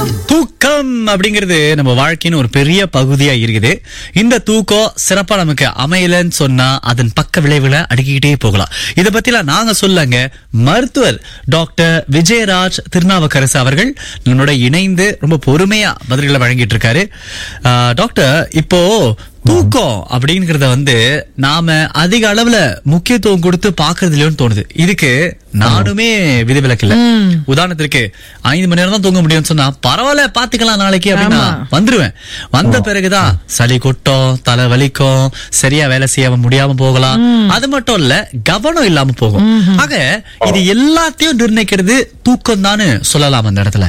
தூக்கம் அப்படிங்கிறது நம்ம வாழ்க்கையின் ஒரு பெரிய பகுதியா இருக்குது இந்த தூக்கம் சிறப்பா நமக்கு அமையலன்னு சொன்னா அதன் பக்க விளைவுகளை அடுக்கிக்கிட்டே போகலாம் இத பத்திலாம் நாங்க சொல்லங்க மருத்துவர் டாக்டர் விஜயராஜ் திருநாவுக்கரசு அவர்கள் நம்மளோட இணைந்து ரொம்ப பொறுமையா பதில்களை வழங்கிட்டு இருக்காரு ஆஹ், டாக்டர் இப்போ தூக்கம் அப்படிங்கறத வந்து நாம அதிக அளவுல முக்கியத்துவம் கொடுத்து பாக்குறது இல்லையோன்னு தோணுது இதுக்கு நானுமே விதிவிலக்கு இல்ல உதாரணத்திற்கு ஐந்து மணி நேரம் தான் தூங்க முடியும்னு சொன்னா பரவாயில்ல பாத்துக்கலாம் நாளைக்கு அப்படின்னா வந்துருவேன் வந்த பிறகுதான் சளி கொட்டும் தலை வலிக்கும் சரியா வேலை செய்யாம முடியாம போகலாம் அது மட்டும் இல்ல கவனம் இல்லாம போகும் ஆக இது எல்லாத்தையும் நிர்ணயிக்கிறது தூக்கம் தான்னு சொல்லலாம் அந்த இடத்துல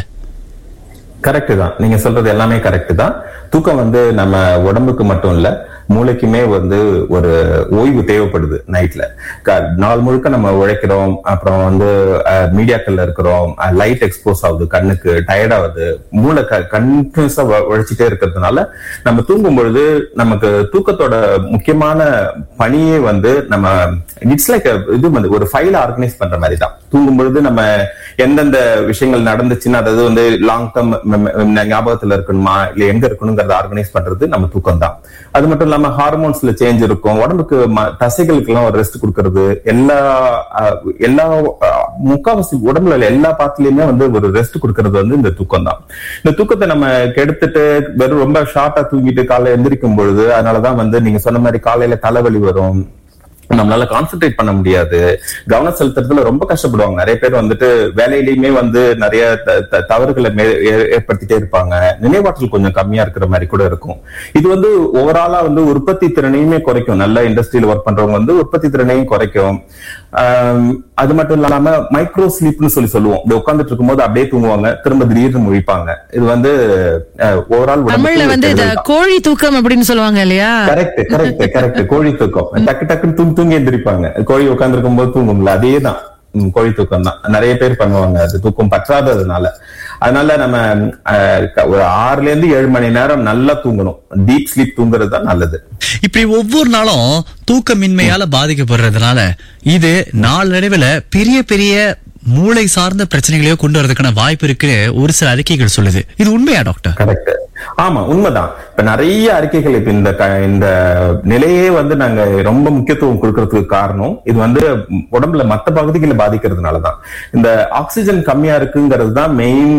கரெக்ட் தான் நீங்க சொல்றது எல்லாமே கரெக்ட் தான் தூக்கம் வந்து நம்ம உடம்புக்கு மட்டும் இல்ல மூளைக்குமே வந்து ஒரு ஓய்வு தேவைப்படுது நைட்ல நாள் முழுக்க நம்ம உழைக்கிறோம் அப்புறம் வந்து மீடியாக்கள்ல இருக்கிறோம் லைட் எக்ஸ்போஸ் ஆகுது கண்ணுக்கு டயர்ட் ஆகுது மூளை கண்டினியூஸா உழைச்சிட்டே இருக்கிறதுனால நம்ம தூங்கும் பொழுது நமக்கு தூக்கத்தோட முக்கியமான பணியே வந்து நம்ம இட்ஸ் லைக் இது வந்து ஒரு ஃபைல் ஆர்கனைஸ் பண்ற மாதிரி தான் தூங்கும் பொழுது நம்ம எந்தெந்த விஷயங்கள் நடந்துச்சுன்னா அதாவது வந்து லாங் டேர்ம் ஞாபகத்துல இருக்கணுமா இல்ல எங்க இருக்கணுங்கிறத ஆர்கனைஸ் பண்றது நம்ம தூக்கம் தான் அது மட்டும் இல்லாம ஹார்மோன்ஸ்ல சேஞ்ச் இருக்கும் உடம்புக்கு ம- தசைகளுக்கு எல்லாம் ஒரு ரெஸ்ட் கொடுக்கறது எல்லா அஹ், எல்லா அஹ், முக்காவாசி உடம்புல உள்ள எல்லா பார்ட்லயுமே வந்து ஒரு ரெஸ்ட் கொடுக்கறது வந்து இந்த தூக்கம் தான் இந்த தூக்கத்தை நம்ம கெடுத்துட்டு வெறும் ரொம்ப ஷார்ட்டா தூங்கிட்டு காலையில எந்திரிக்கும் பொழுது அதனாலதான் வந்து நீங்க சொன்ன மாதிரி காலையில தலைவலி வரும் நம்மளால கான்சென்ட்ரேட் பண்ண முடியாது கவனம் செலுத்துறதுல ரொம்ப கஷ்டப்படுவாங்க நிறைய பேர் வந்துட்டு வேலையிலயுமே வந்து நிறைய த- த- தவறுகளை மே- ஏ- ஏற்படுத்திட்டே இருப்பாங்க நினைவாற்றல் கொஞ்சம் கம்மியா இருக்கிற மாதிரி கூட இருக்கும் இது வந்து ஓவராலா வந்து உற்பத்தி திறனையுமே குறைக்கும் நல்ல இண்டஸ்ட்ரியில ஒர்க் பண்றவங்க வந்து உற்பத்தி திறனையும் குறைக்கும் ஆம், அது மட்டும் இல்லாம மைக்ரோ ஸ்லீப்னு சொல்லி சொல்லுவோம் இப்படி உட்கார்ந்துட்டு இருக்கும்போது அப்படியே தூங்குவாங்க திரும்ப திடீர்னு முழிப்பாங்க இது வந்து ஓவரால் தமிழ்ல வந்து இத கோழி தூக்கம் அப்படின்னு சொல்லுவாங்க இல்லையா கரெக்ட் கரெக்ட் கரெக்ட் கோழி தூக்கம் டக்கு டக்குன்னு தூங்கி தூங்கி எந்திரிப்பாங்க கோழி உட்கார்ந்து போது தூங்கும்ல அதே தான் ம், கோழி தூக்கம் தான் நிறைய பேர் பண்ணுவாங்க அது தூக்கம் பற்றாததுனால அதனால நம்ம அஹ், க- ஒரு ஆறுல இருந்து ஏழு மணி நேரம் நல்லா தூங்கணும் டீப் ஸ்லீப் தூங்குறது தான் நல்லது இப்படி ஒவ்வொரு நாளும் தூக்கமின்மையால பாதிக்கப்படுறதுனால இது நாளடைவுல பெரிய பெரிய மூளை சார்ந்த பிரச்சனைகளையோ கொண்டு வரதுக்கான வாய்ப்பு இருக்குன்னு ஒரு சில அறிக்கைகள் சொல்லுது இது உண்மையா டாக்டர் கரெக்ட் ஆமா உண்மைதான் இப்ப நிறைய அறிக்கைகள் இப்ப இந்த க- இந்த நிலையே வந்து நாங்க ரொம்ப முக்கியத்துவம் கொடுக்கறதுக்கு காரணம் இது வந்து உடம்புல மத்த பகுதிகளை பாதிக்கிறதுனாலதான் இந்த ஆக்சிஜன் கம்மியா இருக்குங்கிறது தான் மெயின்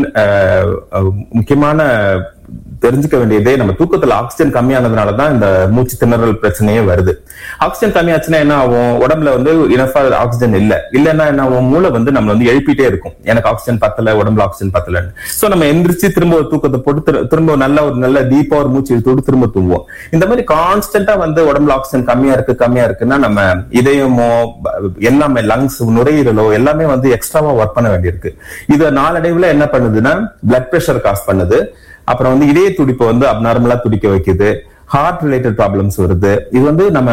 முக்கியமான தெரிஞ்சுக்க வேண்டியதே நம்ம தூக்கத்துல ஆக்சிஜன் கம்மியானதுனால தான் இந்த மூச்சு திணறல் பிரச்சனையே வருது ஆக்சிஜன் கம்மியாச்சுன்னா என்ன ஆகும் உடம்புல வந்து இனஃபா ஆக்சிஜன் இல்ல இல்லைன்னா என்ன ஆகும் மூளை வந்து நம்ம வந்து எழுப்பிட்டே இருக்கும் எனக்கு ஆக்சிஜன் பத்தல உடம்புல ஆக்சிஜன் பத்தலன்னு சோ நம்ம எந்திரிச்சு திரும்ப ஒரு தூக்கத்தை போட்டு திரு- திரும்ப நல்ல ஒரு நல்ல டீப்பா ஒரு மூச்சு இழுத்து திரும்ப தூங்குவோம் இந்த மாதிரி கான்ஸ்டன்டா வந்து உடம்புல ஆக்சிஜன் கம்மியா இருக்கு கம்மியா இருக்குன்னா நம்ம இதயமோ ப- எல்லாமே லங்ஸ் நுரையீரலோ எல்லாமே வந்து எக்ஸ்ட்ராவா ஒர்க் பண்ண வேண்டியிருக்கு இது நாளடைவுல என்ன பண்ணுதுன்னா பிளட் பிரஷர் காஸ் பண்ணுது அப்புறம் வந்து இதய துடிப்பை வந்து அப்நார்மலா துடிக்க வைக்குது ஹார்ட் ரிலேட்டட் ப்ராப்ளம்ஸ் வருது இது வந்து நம்ம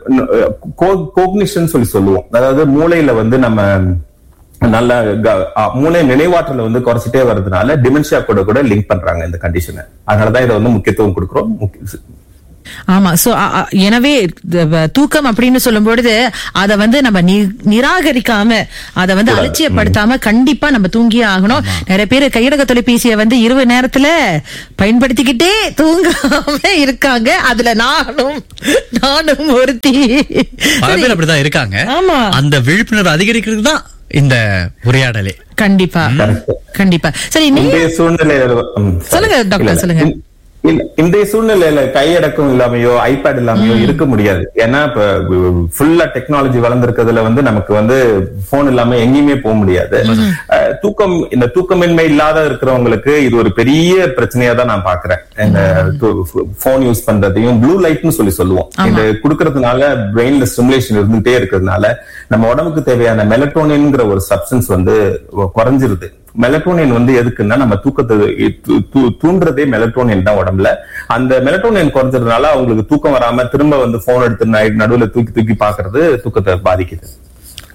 கோக்னிஷன் சொல்லி சொல்லுவோம் அதாவது மூளையில வந்து நம்ம நல்ல க- அ, மூளை நினைவாற்றலை வந்து குறைச்சிட்டே வர்றதுனால டிமென்ஷியா கூட கூட லிங்க் பண்றாங்க இந்த கண்டிஷனை அதனாலதான் இதை வந்து முக்கியத்துவம் கொடுக்குறோம் முக்கிய- ஆமா சோ அ- அ- எனவே த- வ- தூக்கம் அப்படின்னு சொல்லும் பொழுது அத வந்து நம்ம நி- நிராகரிக்காம அத வந்து அலட்சியப்படுத்தாம கண்டிப்பா நம்ம தூங்கியே ஆகணும் நிறைய பேர் கையடக தொலைபேசியை வந்து இரவு நேரத்துல பயன்படுத்திக்கிட்டே தூங்காம இருக்காங்க அதுல நானும் நானும் ஒருத்தி பல பேர் அப்படிதான் இருக்காங்க ஆமா. அந்த விழிப்புணர்வு அதிகரிக்கிறது தான் இந்த உரையாடலே கண்டிப்பா கண்டிப்பா சரி நீ இன்றைய சூழ்நிலையில ம், sorry. சொல்லுங்க, டாக்டர், இல்ல, இல்ல. சொல்லுங்க. இன்- இல்ல, இன்றைய சூழ்நிலையில கையடக்கம் இல்லாமையோ ஐபேட் இல்லாமையோ இருக்க முடியாது ஏன்னா இப்ப ஃபுல்லா டெக்னாலஜி வளர்ந்திருக்கிறதுல வந்து நமக்கு வந்து போன் இல்லாம எங்கேயுமே போக முடியாது அஹ், தூக்கம் இந்த தூக்கமின்மை இல்லாத இருக்கிறவங்களுக்கு இது ஒரு பெரிய பிரச்சனையா தான் நான் பாக்குறேன் இந்த போன் யூஸ் பண்றதையும் ப்ளூ லைட்னு சொல்லி சொல்லுவோம் இது கொடுக்கறதுனால பிரெயின்ல ஸ்டிமுலேஷன் இருந்துட்டே இருக்கிறதுனால நம்ம உடம்புக்கு தேவையான மெலட்டோனின்ங்கிற ஒரு சப்ஸ்டன்ஸ் வந்து குறைஞ்சிருது மெலட்டோனின் வந்து எதுக்குன்னா நம்ம தூக்கத்தை தூ- தூ- தூண்டுறதே மெலட்டோனின் தான் உடம்புல அந்த மெலட்டோனின் குறைஞ்சதுனால அவங்களுக்கு தூக்கம் வராம திரும்ப வந்து போன் எடுத்து நடுவுல தூக்கி தூக்கி பாக்குறது தூக்கத்தை பாதிக்குது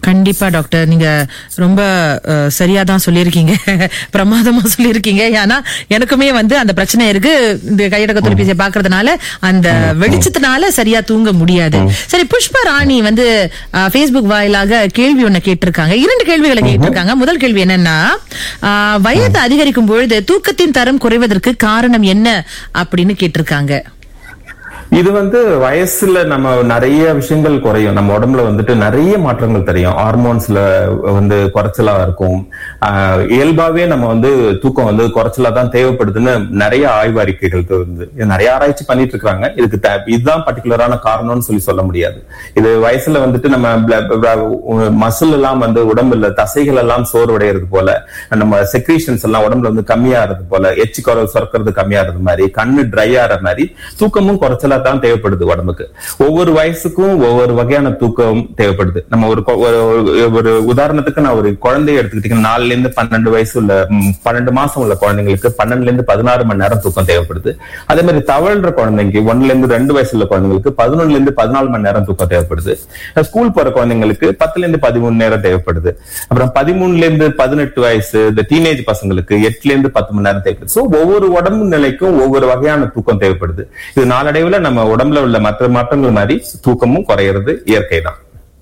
கண்டிப்பா டாக்டர் நீங்க ரொம்ப அஹ், சரியா தான் சொல்லியிருக்கீங்க பிரமாதமா சொல்லியிருக்கீங்க ஏன்னா எனக்குமே வந்து அந்த பிரச்சனை இருக்கு இந்த கையடக்க தொலைபேசியை பாக்குறதுனால அந்த வெளிச்சத்தினால சரியா தூங்க முடியாது சரி புஷ்பா ராணி வந்து ஃபேஸ்புக் வாயிலாக கேள்வி ஒண்ணு கேட்டிருக்காங்க இரண்டு கேள்விகளை கேட்டிருக்காங்க முதல் கேள்வி என்னன்னா அஹ், வயது அதிகரிக்கும் பொழுது தூக்கத்தின் தரம் குறைவதற்கு காரணம் என்ன அப்படின்னு கேட்டிருக்காங்க இது வந்து வயசுல நம்ம நிறைய விஷயங்கள் குறையும் நம்ம உடம்புல வந்துட்டு நிறைய மாற்றங்கள் தெரியும் ஹார்மோன்ஸ்ல வந்து குறைச்சலா இருக்கும் ஆஹ் இயல்பாவே நம்ம வந்து தூக்கம் வந்து குறைச்சலா தான் தேவைப்படுதுன்னு நிறைய ஆய்வு அறிக்கைகள் வந்து இது நிறைய ஆராய்ச்சி பண்ணிட்டு இருக்காங்க இதுக்கு த- இதுதான் பர்டிகுலரான காரணம்னு சொல்லி சொல்ல முடியாது இது வயசுல வந்துட்டு நம்ம மசில் எல்லாம் வந்து உடம்புல தசைகள் எல்லாம் சோர்வடைகிறது போல நம்ம செக்ரீஷன்ஸ் எல்லாம் உடம்புல வந்து கம்மியாகிறது போல எச்சி குறை சுரக்கிறது கம்மியாகிறது மாதிரி கண்ணு ட்ரை ஆற மாதிரி தூக்கமும் குறைச்சலா தான் தேவைப்படுது உடம்புக்கு ஒவ்வொரு வயசுக்கும் ஒவ்வொரு வகையான தூக்கம் தேவைப்படுது நம்ம ஒரு கொ- ஒரு- ஒரு- ஒரு உதாரணத்துக்கு நான் ஒரு குழந்தைய எடுத்துக்கிட்டீங்கன்னா நாலுல இருந்து பன்னெண்டு வயசு உள்ள ம், பன்னெண்டு மாசம் உள்ள குழந்தைங்களுக்கு பன்னெண்டுல இருந்து பதினாறு மணி நேரம் தூக்கம் தேவைப்படுது அதே மாதிரி தவழ்ற குழந்தைங்க ஒண்ணுல இருந்து ரெண்டு வயசு உள்ள குழந்தைங்களுக்கு பதினொன்னுல இருந்து பதினாலு மணி நேரம் தூக்கம் தேவைப்படுது ஸ்கூல் போற குழந்தைங்களுக்கு பத்துல இருந்து பதிமூணு நேரம் தேவைப்படுது அப்புறம் பதிமூணுல இருந்து பதினெட்டு வயசு இந்த டீனேஜ் பசங்களுக்கு எட்டுல இருந்து பத்து மணி நேரம் தேவைப்படுது சோ ஒவ்வொரு உடம்பு நிலைக்கும் ஒவ்வொரு வகையான தூக்கம் தேவைப்படுது இது நாளடைவுல நம்ம உடம்புல உள்ள மற்ற மாற்றங்கள் மாதிரி தூக்கமும் குறையிறது இயற்கை தான்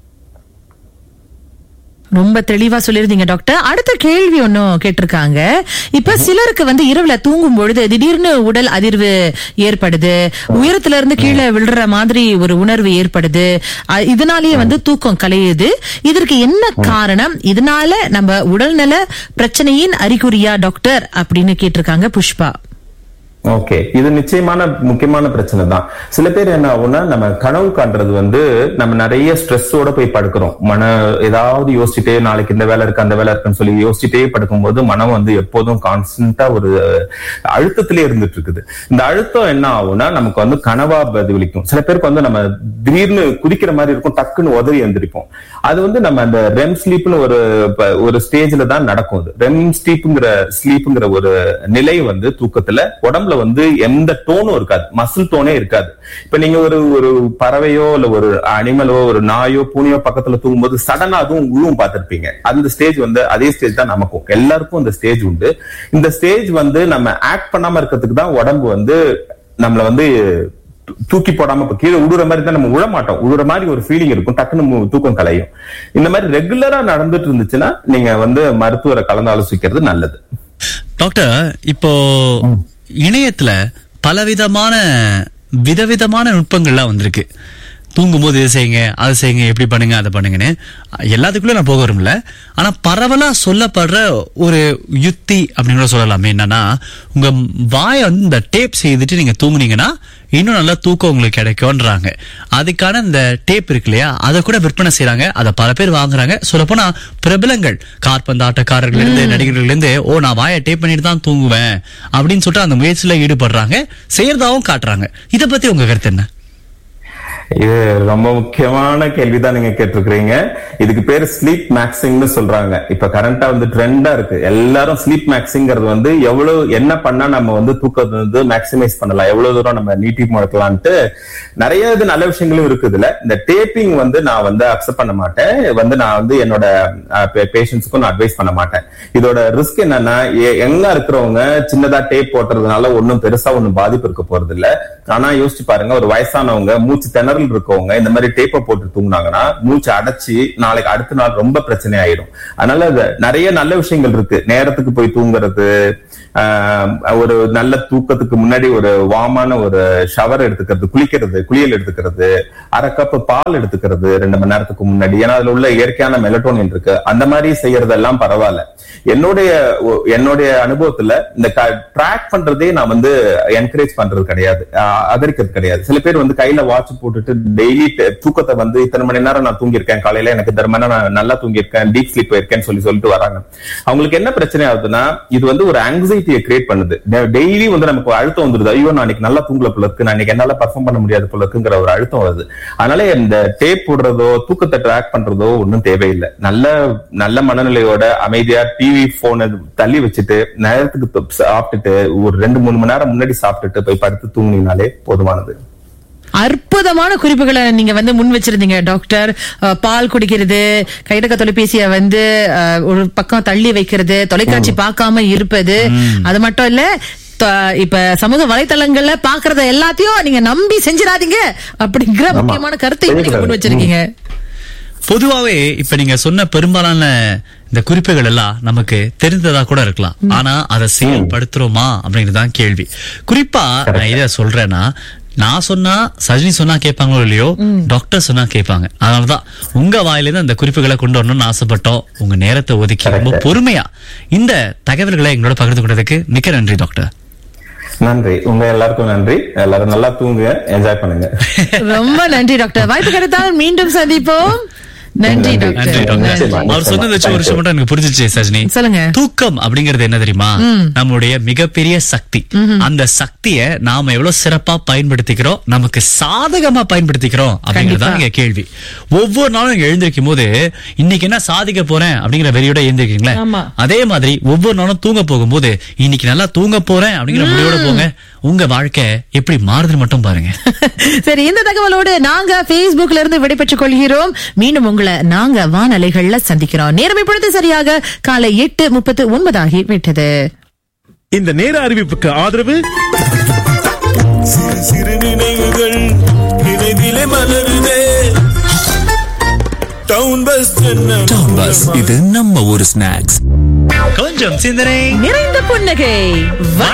ரொம்ப தெளிவா சொல்லிருந்தீங்க டாக்டர் அடுத்த கேள்வி ஒன்னும் கேட்டிருக்காங்க இப்ப சிலருக்கு வந்து இரவுல தூங்கும் பொழுது திடீர்னு உடல் அதிர்வு ஏற்படுது உயரத்துல இருந்து கீழே விழுற மாதிரி ஒரு உணர்வு ஏற்படுது அ- இதனாலேயே வந்து தூக்கம் கலையுது இதற்கு என்ன காரணம் இதனால நம்ம உடல்நல பிரச்சனையின் அறிகுறியா டாக்டர் அப்படின்னு கேட்டிருக்காங்க புஷ்பா ஓகே இது நிச்சயமான முக்கியமான பிரச்சனை தான் சில பேர் என்ன ஆகும்னா நம்ம கனவு காண்றது வந்து நம்ம நிறைய ஸ்ட்ரெஸ்ஸோட போய் படுக்கிறோம் மன ஏதாவது யோசிச்சுட்டே நாளைக்கு இந்த வேலை இருக்கு அந்த வேலை இருக்குன்னு சொல்லி யோசிச்சுட்டே படுக்கும்போது மனம் வந்து எப்போதும் கான்ஸ்டன்டா ஒரு அழுத்தத்திலே இருந்துட்டு இருக்குது இந்த அழுத்தம் என்ன ஆகும்னா நமக்கு வந்து கனவா பதிவளிக்கும் சில பேருக்கு வந்து நம்ம திடீர்னு குதிக்கிற மாதிரி இருக்கும் டக்குன்னு உதறி எந்திரிப்போம் அது வந்து நம்ம அந்த ரெம் ஸ்லீப்னு ஒரு ப- ஒரு ஸ்டேஜ்ல தான் நடக்கும் அது ரெம் ஸ்லீப்புங்கிற ஸ்லீப்புங்கிற ஒரு நிலை வந்து தூக்கத்துல உடம்புல வந்து எந்த டோனும் இருக்காது மசில் டோனே இருக்காது இப்ப நீங்க ஒரு ஒரு பறவையோ இல்ல ஒரு அனிமலோ ஒரு நாயோ பூனையோ பக்கத்துல தூங்கும்போது சடனா அதுவும் உழுவும் பார்த்திருப்பீங்க அந்த ஸ்டேஜ் வந்து அதே ஸ்டேஜ் தான் நமக்கும் எல்லாருக்கும் இந்த ஸ்டேஜ் உண்டு இந்த ஸ்டேஜ் வந்து நம்ம ஆக்ட் பண்ணாம இருக்கிறதுக்கு தான் உடம்பு வந்து நம்மள வந்து தூ- தூக்கி போடாம இப்ப கீழே உழுற மாதிரி தான் நம்ம உழ மாட்டோம் உழுற மாதிரி ஒரு ஃபீலிங் இருக்கும் டக்குன்னு மு- தூக்கம் கலையும் இந்த மாதிரி ரெகுலரா நடந்துட்டு இருந்துச்சுன்னா நீங்க வந்து மருத்துவரை கலந்து ஆலோசிக்கிறது நல்லது டாக்டர் இப்போ இணையத்துல பலவிதமான விதவிதமான நுட்பங்கள்லாம் வந்திருக்கு தூங்கும்போது இது செய்யுங்க அதை செய்யுங்க எப்படி பண்ணுங்க அதை பண்ணுங்கன்னு எல்லாத்துக்குள்ள நான் போக விரும்பல ஆனா பரவலா சொல்லப்படுற ஒரு யுத்தி அப்படின்னு கூட சொல்லலாமே என்னன்னா உங்க வாயை வந்து இந்த டேப் செய்துட்டு நீங்க தூங்குனீங்கன்னா இன்னும் நல்லா தூக்கம் உங்களுக்கு கிடைக்கும்ன்றாங்க அதுக்கான இந்த டேப் இருக்கு இல்லையா அதை கூட விற்பனை செய்றாங்க அதை பல பேர் வாங்குறாங்க சொல்லப்போனா பிரபலங்கள் காற்பந்து ஆட்டக்காரர்கள் இருந்து நடிகர்கள் இருந்து ஓ நான் வாயை டேப் பண்ணிட்டு தான் தூங்குவேன் அப்படின்னு சொல்லிட்டு அந்த முயற்சியில ஈடுபடுறாங்க செய்யறதாவும் காட்டுறாங்க இத பத்தி உங்க கருத்து என்ன இது ரொம்ப முக்கியமான கேள்விதான் நீங்க கேட்டிருக்கிறீங்க இதுக்கு பேரு ஸ்லீப் மேக்சிங்னு சொல்றாங்க இப்ப கரண்டா வந்து ட்ரெண்டா இருக்கு எல்லாரும் ஸ்லீப் மேக்சிங்கிறது வந்து எவ்வளவு என்ன பண்ணா நம்ம வந்து தூக்கத்தை வந்து மேக்சிமைஸ் பண்ணலாம் எவ்வளவு தூரம் நம்ம நீட்டி முடக்கலான்ட்டு நிறைய இது நல்ல விஷயங்களும் இருக்குது இதுல இந்த டேப்பிங் வந்து நான் வந்து அக்செப்ட் பண்ண மாட்டேன் வந்து நான் வந்து என்னோட பேஷண்ட்ஸுக்கும் நான் அட்வைஸ் பண்ண மாட்டேன் இதோட ரிஸ்க் என்னன்னா எ- எங்க இருக்கிறவங்க சின்னதா டேப் போட்டுறதுனால ஒன்றும் பெருசா ஒன்றும் பாதிப்பு இருக்க போறது இல்ல ஆனா யோசிச்சு பாருங்க ஒரு வயசானவங்க மூச்சு திணறல் இருக்கவங்க இந்த மாதிரி டேப்பை போட்டு தூங்குனாங்கன்னா மூச்சு அடைச்சு நாளைக்கு அடுத்த நாள் ரொம்ப பிரச்சனை ஆயிடும் அதனால இது நிறைய நல்ல விஷயங்கள் இருக்கு நேரத்துக்கு போய் தூங்குறது ஆஹ், ஒரு நல்ல தூக்கத்துக்கு முன்னாடி ஒரு வாமான ஒரு ஷவர் எடுத்துக்கிறது குளிக்கிறது குளியல் எடுத்துக்கிறது அரை கப் பால் எடுத்துக்கிறது ரெண்டு மணி நேரத்துக்கு முன்னாடி ஏன்னா அதுல உள்ள இயற்கையான மெலட்டோனின் இருக்கு அந்த மாதிரி செய்யறதெல்லாம் பரவாயில்ல என்னுடைய ஒ- என்னுடைய அனுபவத்துல இந்த ட்ராக் பண்றதே நான் வந்து என்கரேஜ் பண்றது கிடையாது ஆஹ் ஆதரிக்கிறது கிடையாது சில பேர் வந்து கையில வாட்ச் போட்டுட்டு டெய்லி தூக்கத்தை வந்து இத்தனை மணி நேரம் நான் தூங்கியிருக்கேன் காலையில எனக்கு இத்தனை மணி நேரம் நான் நல்லா தூங்கியிருக்கேன் டீப் ஸ்லீப் போயிருக்கேன்னு சொல்லி சொல்லிட்டு வராங்க அவங்களுக்கு என்ன பிரச்சனை ஆகுதுன்னா இது வந்து ஒரு ஆங்ஸைட்டியை கிரியேட் பண்ணுது டெய்லி வந்து நமக்கு ஒரு அழுத்தம் வந்துருது ஐயோ நான் இன்னைக்கு நல்லா தூங்கல போல இருக்கு நான் இன்னைக்கு என்னால பர்ஃபார்ம் பண்ண முடியாது போல இருக்குங்கிற ஒரு அழுத்தம் வருது அதனால இந்த டேப் போடுறதோ தூக்கத்தை ட்ராக் பண்றதோ ஒன்றும் தேவையில்லை நல்ல நல்ல மனநிலையோட அமைதியா டிவி போனை தள்ளி வச்சுட்டு நேரத்துக்கு தொ- சாப்பிட்டுட்டு ஒரு ரெண்டு மூணு மணி நேரம் முன்னாடி சாப்பிட்டுட்டு போய் படுத்து தூங்குனீங்கனாலே போதுமானது அற்புதமான குறிப்புகளை நீங்க வந்து முன் வச்சிருந்தீங்க டாக்டர் அஹ், பால் குடிக்கிறது கைடக்க தொலைபேசியை வந்து அஹ், ஒரு பக்கம் தள்ளி வைக்கிறது தொலைக்காட்சி பார்க்காம இருப்பது அது மட்டும் இல்ல தொ- இப்ப சமூக வலைத்தளங்கள்ல பாக்குறத எல்லாத்தையும் நீங்க நம்பி செஞ்சிடாதீங்க அப்படிங்கிற ஆமா. முக்கியமான கருத்தை இப்ப நீங்க முன் வச்சிருக்கீங்க பொதுவாவே இப்ப நீங்க சொன்ன பெரும்பாலான இந்த குறிப்புகள் எல்லாம் நமக்கு தெரிந்ததா கூட இருக்கலாம் ஆனா அதை செயல்படுத்துறோமா அப்படிங்கறதுதான் கேள்வி குறிப்பா நான் இத சொல்றேன்னா நான் சொன்னா சஜினி சொன்னா கேட்பாங்களோ இல்லையோ டாக்டர் சொன்னா கேட்பாங்க அதனாலதான் உங்க வாயிலிருந்து அந்த குறிப்புகளை கொண்டு வரணும்னு ஆசைப்பட்டோம் உங்க நேரத்தை ஒதுக்கி ரொம்ப Correct. பொறுமையா இந்த தகவல்களை எங்களோட பகிர்ந்து கொண்டதுக்கு மிக்க நன்றி டாக்டர் நன்றி உங்க எல்லாருக்கும் நன்றி எல்லாரும் நல்லா தூங்குங்க என்ஜாய் பண்ணுங்க ரொம்ப நன்றி டாக்டர் வாய்ப்பு கிடைத்தால் மீண்டும் சந்திப்போம் நன்றி நன்றி. நன்றி டாக்டர் டாக்டர் நிச்சயமா, அவர் நிச்சயமா. சொன்னது வச்சு ஒரு விஷயம் மட்டும் எனக்கு புரிஞ்சிச்சு சஜினி சொல்லுங்க. தூக்கம் அப்படிங்கிறது என்ன தெரியுமா நம்முடைய மிகப்பெரிய சக்தி அந்த சக்தியை நாம எவ்வளவு சிறப்பா பயன்படுத்திக்கிறோம் நமக்கு சாதகமா பயன்படுத்திக்கிறோம் அப்படிங்கறதா கண்டிப்பா. இங்க கேள்வி ஒவ்வொரு நாளும் நீங்க எழுந்திருக்கும் போது இன்னைக்கு என்ன சாதிக்க போறேன் அப்படிங்கிற வெறியோட எழுந்திருக்கீங்களே ஆமா. அதே மாதிரி ஒவ்வொரு நாளும் தூங்க போகும்போது இன்னைக்கு நல்லா தூங்க போறேன் அப்படிங்கிற முடிவோட போங்க உங்க வாழ்க்கை எப்படி மாறுதுன்னு மட்டும் பாருங்க சரி இந்த தகவலோடு நாங்க Facebookல இருந்து விடைபெற்றுக் கொள்கிறோம் மீண்டும் உங்களை நாங்க வானலைகள்ல சந்திக்கிறோம் நேரம் இப்பொழுது சரியாக காலை எட்டு முப்பத்து ஒன்பதாகி விட்டது இந்த நேர அறிவிப்புக்கு ஆதரவு சிறு சிறு நினைவுகள் நினைவிலே மலருதே டவுன் பஸ் டவுன் பஸ் இது நம்ம ஒரு ஸ்நாக்ஸ் கொஞ்சம் சிந்தனை நிறைந்த புன்னகை